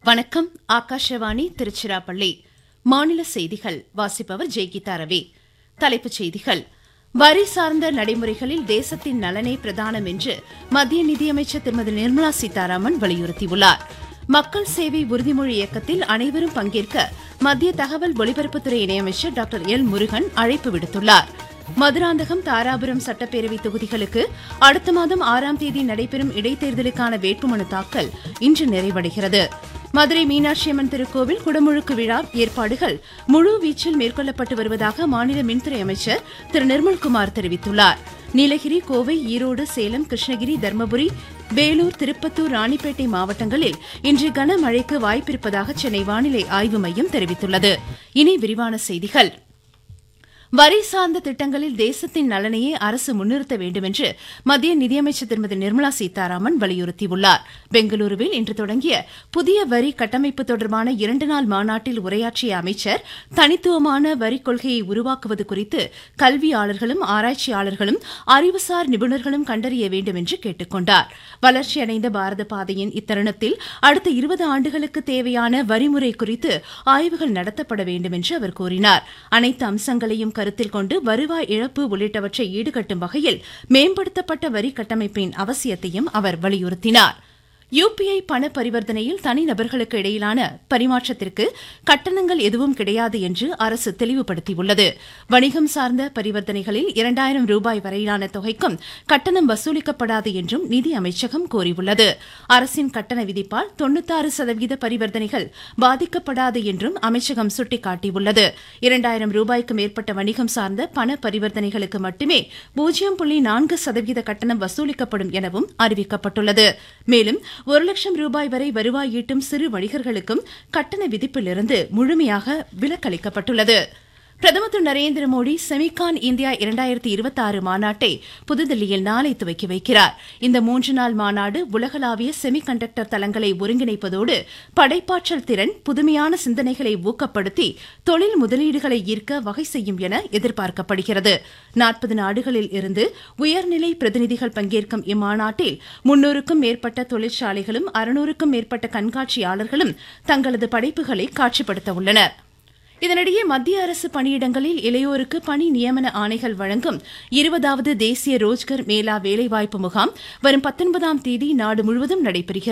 வணக்கம் ஆகாஷவாணி திருச்சிராப்பள்ளி மாநில செய்திகள் வாசிப்பவர் ஜெய்கீதா ரவி தலைப்புச் செய்திகள் வரி சார்ந்த நடைமுறைகளில் தேசத்தின் நலனே பிரதானம் என்று மத்திய நிதியமைச்சர் திருமதி நிர்மலா சீதாராமன் வலியுறுத்தியுள்ளார் மக்கள் சேவை உறுதிமொழி இயக்கத்தில் அனைவரும் பங்கேற்க மத்திய தகவல் ஒலிபரப்புத்துறை இணையமைச்சர் டாக்டர் எல் முருகன் அழைப்பு விடுத்துள்ளார் மதுராந்தகம் தாராபுரம் சட்டப்பேரவை தொகுதிகளுக்கு அடுத்த மாதம் ஆறாம் தேதி நடைபெறும் இடைத்தேர்தலுக்கான வேட்புமனு தாக்கல் இன்று நிறைவடைகிறது மதுரை மீனாட்சியம்மன் திருக்கோவில் குடமுழுக்கு விழா ஏற்பாடுகள் முழு வீச்சில் மேற்கொள்ளப்பட்டு வருவதாக மாநில மின்துறை அமைச்சர் திரு நிர்மல்குமார் தெரிவித்துள்ளார் நீலகிரி கோவை ஈரோடு சேலம் கிருஷ்ணகிரி தருமபுரி வேலூர் திருப்பத்தூர் ராணிப்பேட்டை மாவட்டங்களில் இன்று கனமழைக்கு வாய்ப்பிருப்பதாக சென்னை வானிலை ஆய்வு மையம் தெரிவித்துள்ளது இனி விரிவான செய்திகள் வரி சார்ந்த திட்டங்களில் தேசத்தின் நலனையே அரசு முன்னிறுத்த வேண்டும் என்று மத்திய நிதியமைச்சர் திருமதி நிர்மலா சீதாராமன் வலியுறுத்தியுள்ளார் பெங்களூருவில் இன்று தொடங்கிய புதிய வரி கட்டமைப்பு தொடர்பான இரண்டு நாள் மாநாட்டில் உரையாற்றிய அமைச்சர் தனித்துவமான வரி கொள்கையை உருவாக்குவது குறித்து கல்வியாளர்களும் ஆராய்ச்சியாளர்களும் அறிவுசார் நிபுணர்களும் கண்டறிய வேண்டும் என்று கேட்டுக் கொண்டார் வளர்ச்சியடைந்த பாரத பாதையின் இத்தருணத்தில் அடுத்த இருபது ஆண்டுகளுக்கு தேவையான வரிமுறை குறித்து ஆய்வுகள் நடத்தப்பட வேண்டும் என்று அவர் கூறினார் அனைத்து அம்சங்களையும் கருத்தில் கொண்டு வருவாய் இழப்பு உள்ளிட்டவற்றை ஈடுகட்டும் வகையில் மேம்படுத்தப்பட்ட வரி கட்டமைப்பின் அவசியத்தையும் அவர் வலியுறுத்தினார் யுபிஐ பண பரிவர்த்தனையில் தனிநபர்களுக்கு இடையிலான பரிமாற்றத்திற்கு கட்டணங்கள் எதுவும் கிடையாது என்று அரசு தெளிவுபடுத்தியுள்ளது வணிகம் சார்ந்த பரிவர்த்தனைகளில் இரண்டாயிரம் ரூபாய் வரையிலான தொகைக்கும் கட்டணம் வசூலிக்கப்படாது என்றும் நிதி அமைச்சகம் கூறியுள்ளது அரசின் கட்டண விதிப்பால் தொன்னூத்தாறு சதவீத பரிவர்த்தனைகள் பாதிக்கப்படாது என்றும் அமைச்சகம் சுட்டிக்காட்டியுள்ளது இரண்டாயிரம் ரூபாய்க்கு மேற்பட்ட வணிகம் சார்ந்த பண பரிவர்த்தனைகளுக்கு மட்டுமே பூஜ்ஜியம் புள்ளி நான்கு சதவீத கட்டணம் வசூலிக்கப்படும் எனவும் அறிவிக்கப்பட்டுள்ளது மேலும் ஒரு லட்சம் ரூபாய் வரை வருவாய் ஈட்டும் சிறு வணிகர்களுக்கும் கட்டண விதிப்பிலிருந்து முழுமையாக விலக்களிக்கப்பட்டுள்ளது பிரதமர் திரு நரேந்திர மோடி செமிகான் இந்தியா இரண்டாயிரத்தி இருபத்தி ஆறு மாநாட்டை புதுதில்லியில் நாளை துவக்கி வைக்கிறார் இந்த மூன்று நாள் மாநாடு உலகளாவிய செமி கண்டக்டர் தளங்களை ஒருங்கிணைப்பதோடு படைப்பாற்றல் திறன் புதுமையான சிந்தனைகளை ஊக்கப்படுத்தி தொழில் முதலீடுகளை ஈர்க்க வகை செய்யும் என எதிர்பார்க்கப்படுகிறது நாற்பது நாடுகளில் இருந்து உயர்நிலை பிரதிநிதிகள் பங்கேற்கும் இம்மாநாட்டில் முன்னூறுக்கும் மேற்பட்ட தொழிற்சாலைகளும் அறுநூறுக்கும் மேற்பட்ட கண்காட்சியாளர்களும் தங்களது படைப்புகளை காட்சிப்படுத்த உள்ளனா் இதனிடையே மத்திய அரசு பணியிடங்களில் இளையோருக்கு பணி நியமன ஆணைகள் வழங்கும் இருபதாவது தேசிய ரோஜ்கர் மேளா வேலைவாய்ப்பு முகாம் வரும் பத்தொன்பதாம் தேதி நாடு முழுவதும் நடைபெறுகிறது